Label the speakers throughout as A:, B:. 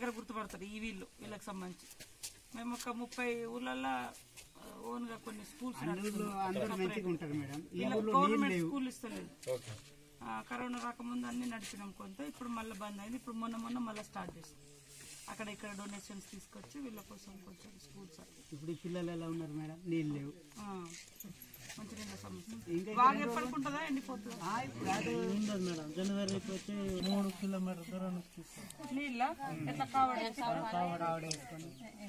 A: దగ్గర గుర్తుపడతారు ఈ వీళ్ళు వీళ్ళకి సంబంధించి మేము ఒక ముప్పై ఊర్లల్లో ఓన్ గా కొన్ని స్కూల్స్
B: అందరూ మంచిగా ఉంటారు మేడం ఈ
A: వీళ్ళకి
B: ఊర్లో నీళ్ళు
A: గవర్నమెంట్
B: లేవు
A: స్కూల్ ఇస్తలేదు ఆ, కరోనా రాకముందు అన్ని నడిపినాం కొంత ఇప్పుడు మళ్ళీ బంద్ అయింది ఇప్పుడు మొన్న మొన్న మళ్ళీ స్టార్ట్ చేసాం అక్కడ ఇక్కడ డొనేషన్స్ తీసుకొచ్చి వీళ్ళ కోసం కొంచెం స్కూల్స్
B: ఇప్పుడు ఈ పిల్లలు ఎలా ఉన్నారు మేడం నీళ్ళు లేవు
A: మంచి నీళ్ళ సమస్య బాగా ఎప్పటికుంటుందా ఎండిపోతుందా
B: ఉండదు మేడం జనవరి వచ్చి మూడు కిలోమీటర్ దూరం
A: నీళ్ళ ఎట్లా కావడం
B: వేసుకొని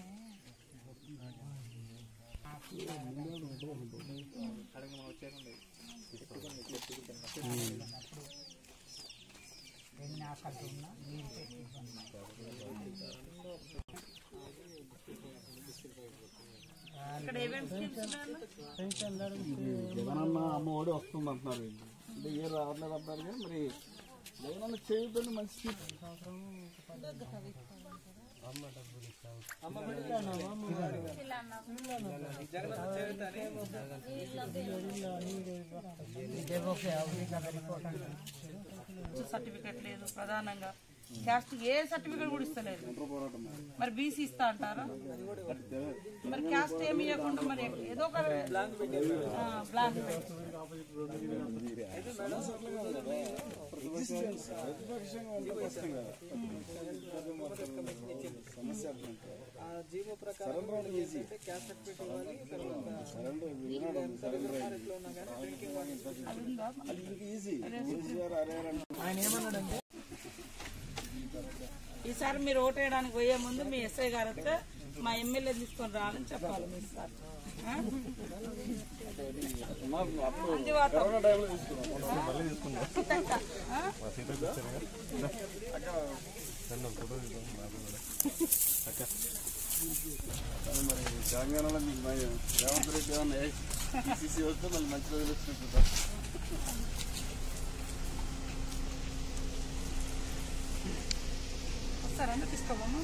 A: ఇక్కడ ఏమేమి స్కీమ్స్ ఉన్నాయన్న?
C: జగనన్న అమ్మ ఒడి వస్తుంది అంటున్నారు వీళ్ళు. అంటే ఏ రావట్లేదు అంటారు కానీ మరి జగనన్న చేయొద్దని మంచి
A: సర్టిఫికెట్ లేదు ప్రధానంగా క్యాస్ట్ ఏ సర్టిఫికెట్ కూడా ఇస్తలేదు మరి బీసీ ఇస్తా అంటారా మరి క్యాస్ట్ ఏమి ఇవ్వకుండా మరి ఏదో ఒక ఆ, బ్లాంక్ పెట్టి. అది ఉందా? ఈసారి మీరు ఓటు వేయడానికి పోయే ముందు మీ ఎస్ఐ గారు వస్తే మా ఎమ్మెల్యే తీసుకొని రావాలని చెప్పాలి మీ సార్ ఆ? మంజువాత. సీతక్క, ఆ?
C: మరి తెలంగాణలో మీకు మరి రేవంత్ రెడ్డి ఏమన్నా ఈసీసీ వస్తే మళ్ళీ మంచి రోజులు వచ్చినట్టు
A: వస్తారా తీసుకోవమ్మా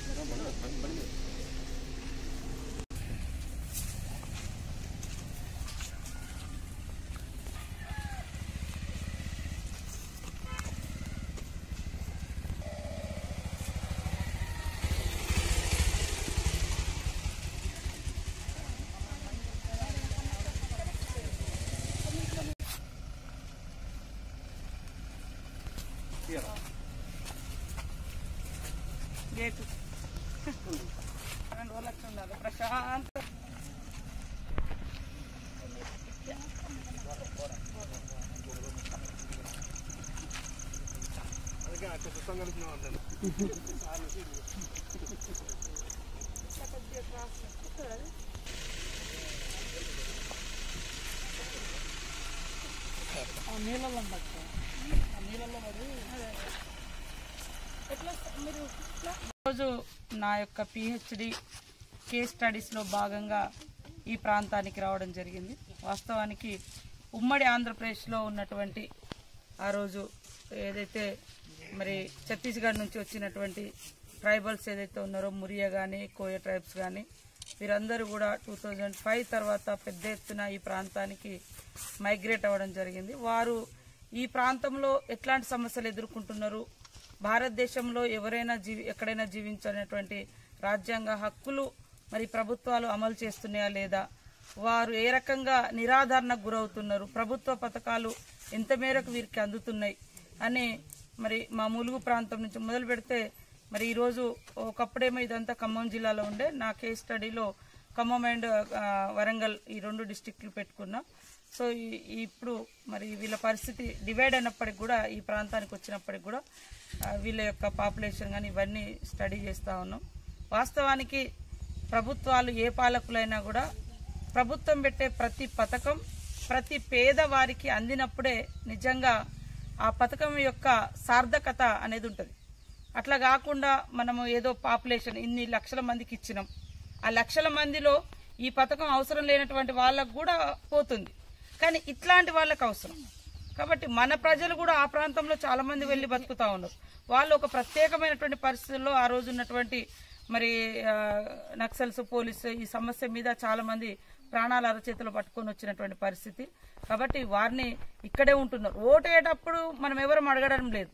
A: గేటు రెండు రోజులు వచ్చి ఉండాలి ప్రశాంత ఆ నీళ్ళల్లో ఉండొచ్చు. ఆ నీళ్ళల్లో పడి ఎట్లా మీరు ఎట్లా? ఈరోజు నా యొక్క పిహెచ్డి కేస్ స్టడీస్లో భాగంగా ఈ ప్రాంతానికి రావడం జరిగింది వాస్తవానికి ఉమ్మడి ఆంధ్రప్రదేశ్లో ఉన్నటువంటి ఆ రోజు ఏదైతే మరి ఛత్తీస్గఢ్ నుంచి వచ్చినటువంటి ట్రైబల్స్ ఏదైతే ఉన్నారో మురియా కానీ కోయ ట్రైబ్స్ కానీ వీరందరూ కూడా టూ థౌజండ్ ఫైవ్ తర్వాత పెద్ద ఎత్తున ఈ ప్రాంతానికి మైగ్రేట్ అవ్వడం జరిగింది వారు ఈ ప్రాంతంలో ఎట్లాంటి సమస్యలు ఎదుర్కొంటున్నారు భారతదేశంలో ఎవరైనా జీవి ఎక్కడైనా జీవించనటువంటి రాజ్యాంగ హక్కులు మరి ప్రభుత్వాలు అమలు చేస్తున్నాయా లేదా వారు ఏ రకంగా నిరాధారణకు గురవుతున్నారు ప్రభుత్వ పథకాలు ఎంత మేరకు వీరికి అందుతున్నాయి అని మరి మా ములుగు ప్రాంతం నుంచి మొదలు పెడితే మరి ఈరోజు ఒకప్పుడేమో ఇదంతా ఖమ్మం జిల్లాలో ఉండే నా కేస్ స్టడీలో ఖమ్మం అండ్ ఆ, వరంగల్ ఈ రెండు డిస్టిక్లు పెట్టుకున్నా సో ఈ- ఇప్పుడు మరి వీళ్ళ పరిస్థితి డివైడ్ అయినప్పటికి కూడా ఈ ప్రాంతానికి వచ్చినప్పటికి కూడా ఆ, వీళ్ళ యొక్క పాపులేషన్ కానీ ఇవన్నీ స్టడీ చేస్తూ ఉన్నాం వాస్తవానికి ప్రభుత్వాలు ఏ పాలకులైనా కూడా ప్రభుత్వం పెట్టే ప్రతి పథకం ప్రతి పేదవారికి అందినప్పుడే నిజంగా ఆ పథకం యొక్క సార్థకత అనేది ఉంటుంది అట్లా కాకుండా మనము ఏదో పాపులేషన్ ఇన్ని లక్షల మందికి ఇచ్చినాం ఆ లక్షల మందిలో ఈ పథకం అవసరం లేనటువంటి వాళ్ళకు కూడా పోతుంది కానీ ఇట్లాంటి వాళ్ళకి అవసరం కాబట్టి మన ప్రజలు కూడా ఆ ప్రాంతంలో చాలా మంది వెళ్ళి బతుకుతా ఉన్నారు వాళ్ళు ఒక ప్రత్యేకమైనటువంటి పరిస్థితుల్లో ఆ రోజు ఉన్నటువంటి మరి ఆ, నక్సల్స్ పోలీసు ఈ సమస్య మీద చాలా మంది ప్రాణాల అరచేతులు పట్టుకొని వచ్చినటువంటి పరిస్థితి కాబట్టి వారిని ఇక్కడే ఉంటున్నారు ఓటేటప్పుడు మనం ఎవరం అడగడం లేదు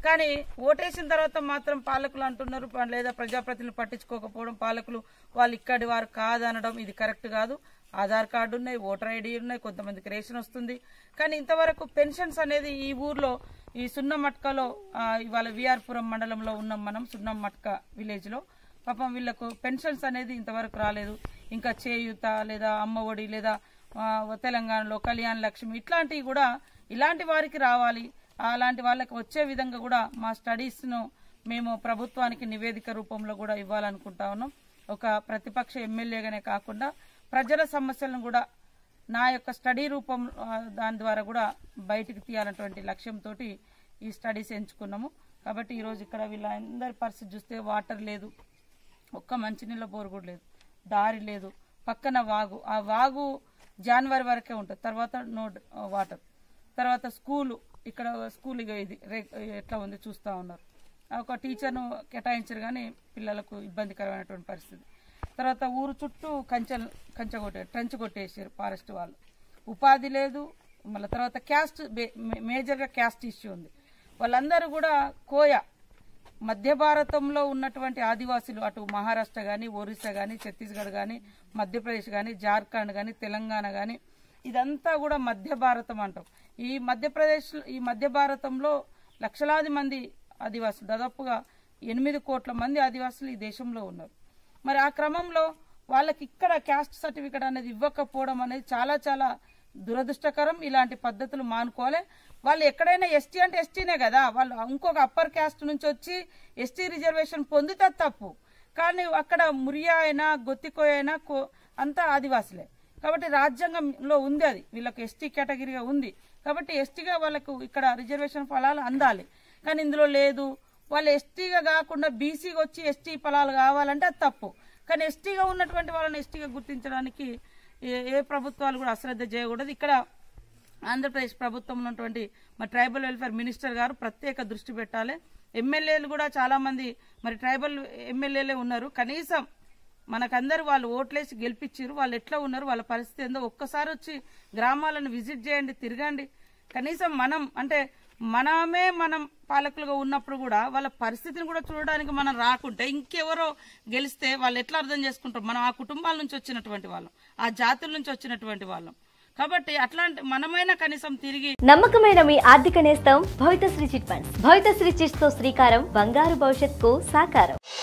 A: కానీ ఓటేసిన తర్వాత మాత్రం పాలకులు అంటున్నారు ప- లేదా ప్రజాప్రతినిధులు పట్టించుకోకపోవడం పాలకులు వాళ్ళు ఇక్కడి వారు కాదనడం ఇది కరెక్ట్ కాదు ఆధార్ కార్డు ఉన్నాయి ఓటర్ ఐడి ఉన్నాయి కొంతమందికి రేషన్ వస్తుంది కానీ ఇంతవరకు పెన్షన్స్ అనేది ఈ ఊర్లో ఈ సున్నమట్కలో ఆ, ఇవాళ విఆర్పురం మండలంలో ఉన్నాం మనం సున్నమట్క విలేజ్ లో పాపం వీళ్ళకు పెన్షన్స్ అనేది ఇంతవరకు రాలేదు ఇంకా చేయూత లేదా అమ్మఒడి లేదా ఆ, తెలంగాణలో కళ్యాణ లక్ష్మి ఇట్లాంటివి కూడా ఇలాంటి వారికి రావాలి అలాంటి వాళ్ళకి వచ్చే విధంగా కూడా మా స్టడీస్ ను మేము ప్రభుత్వానికి నివేదిక రూపంలో కూడా ఇవ్వాలనుకుంటా ఉన్నాం ఒక ప్రతిపక్ష ఎమ్మెల్యేగానే కాకుండా ప్రజల సమస్యలను కూడా నా యొక్క స్టడీ రూపం ఆ, దాని ద్వారా కూడా బయటికి తీయాలన్నటువంటి లక్ష్యంతో ఈ స్టడీస్ ఎంచుకున్నాము కాబట్టి ఈరోజు ఇక్కడ వీళ్ళందరి పరిస్థితి చూస్తే వాటర్ లేదు ఒక్క మంచినీళ్ళ బోరు కూడా లేదు దారి లేదు పక్కన వాగు ఆ వాగు జనవరి వరకే ఉంటుంది తర్వాత నో వాటర్ తర్వాత స్కూలు ఇక్కడ స్కూల్ ఇక ఇది రే- ఎట్లా ఉంది చూస్తూ ఉన్నారు ఒక టీచర్ను కేటాయించరు కానీ పిల్లలకు ఇబ్బందికరమైనటువంటి పరిస్థితి తర్వాత ఊరు చుట్టూ కంచెలు కంచె కొట్టారు ట్రెంచ్ కొట్టేసారు ఫారెస్ట్ వాళ్ళు ఉపాధి లేదు మళ్ళీ తర్వాత క్యాస్ట్ బే- మే- మేజర్గా క్యాస్ట్ ఇష్యూ ఉంది వాళ్ళందరూ కూడా కోయ మధ్య భారతంలో ఉన్నటువంటి ఆదివాసులు అటు మహారాష్ట్ర కానీ ఒరిస్సా కానీ ఛత్తీస్గఢ్ కానీ మధ్యప్రదేశ్ కానీ జార్ఖండ్ కానీ తెలంగాణ కానీ ఇదంతా కూడా మధ్య భారతం అంటాం ఈ మధ్యప్రదేశ్ ఈ మధ్య భారతంలో లక్షలాది మంది ఆదివాసులు దాదాపుగా ఎనిమిది కోట్ల మంది ఆదివాసులు ఈ దేశంలో ఉన్నారు మరి ఆ క్రమంలో వాళ్ళకి ఇక్కడ క్యాస్ట్ సర్టిఫికేట్ అనేది ఇవ్వకపోవడం అనేది చాలా చాలా దురదృష్టకరం ఇలాంటి పద్ధతులు మానుకోవాలి వాళ్ళు ఎక్కడైనా ఎస్టీ అంటే ఎస్టీనే కదా వాళ్ళు ఇంకొక అప్పర్ క్యాస్ట్ నుంచి వచ్చి ఎస్టీ రిజర్వేషన్ పొందితే తప్పు కానీ అక్కడ మురియా అయినా గొత్తికోయ అయినా కో- అంతా ఆదివాసులే కాబట్టి రాజ్యాంగంలో ఉంది అది వీళ్ళకి ఎస్టీ కేటగిరీగా ఉంది కాబట్టి ఎస్టీగా వాళ్ళకు ఇక్కడ రిజర్వేషన్ ఫలాలు అందాలి కానీ ఇందులో లేదు వాళ్ళు ఎస్టీగా కాకుండా బీసీగా వచ్చి ఎస్టీ ఫలాలు కావాలంటే అది తప్పు కానీ ఎస్టీగా ఉన్నటువంటి వాళ్ళని ఎస్టీగా గుర్తించడానికి ఏ ఏ ప్రభుత్వాలు కూడా అశ్రద్ధ చేయకూడదు ఇక్కడ ఆంధ్రప్రదేశ్ ప్రభుత్వం ఉన్నటువంటి మరి ట్రైబల్ వెల్ఫేర్ మినిస్టర్ గారు ప్రత్యేక దృష్టి పెట్టాలి ఎమ్మెల్యేలు కూడా చాలా మంది మరి ట్రైబల్ ఎమ్మెల్యేలే ఉన్నారు కనీసం మనకందరూ వాళ్ళు ఓట్లేసి గెలిపించారు వాళ్ళు ఎట్లా ఉన్నారు వాళ్ళ పరిస్థితి ఏందో ఒక్కసారి వచ్చి గ్రామాలను విజిట్ చేయండి తిరగండి కనీసం మనం అంటే మనమే మనం పాలకులుగా ఉన్నప్పుడు కూడా వాళ్ళ పరిస్థితిని కూడా చూడడానికి మనం రాకుంటే ఇంకెవరో గెలిస్తే వాళ్ళు ఎట్లా అర్థం చేసుకుంటాం మనం ఆ కుటుంబాల నుంచి వచ్చినటువంటి వాళ్ళం ఆ జాతుల నుంచి వచ్చినటువంటి వాళ్ళం కాబట్టి అట్లాంటి మనమైనా కనీసం తిరిగి
D: నమ్మకమైన మీ ఆర్థిక నేస్తం Bhavitasri chit funds Bhavitasri chits తో శ్రీకారం బంగారు భవిష్యత్కు సాకారం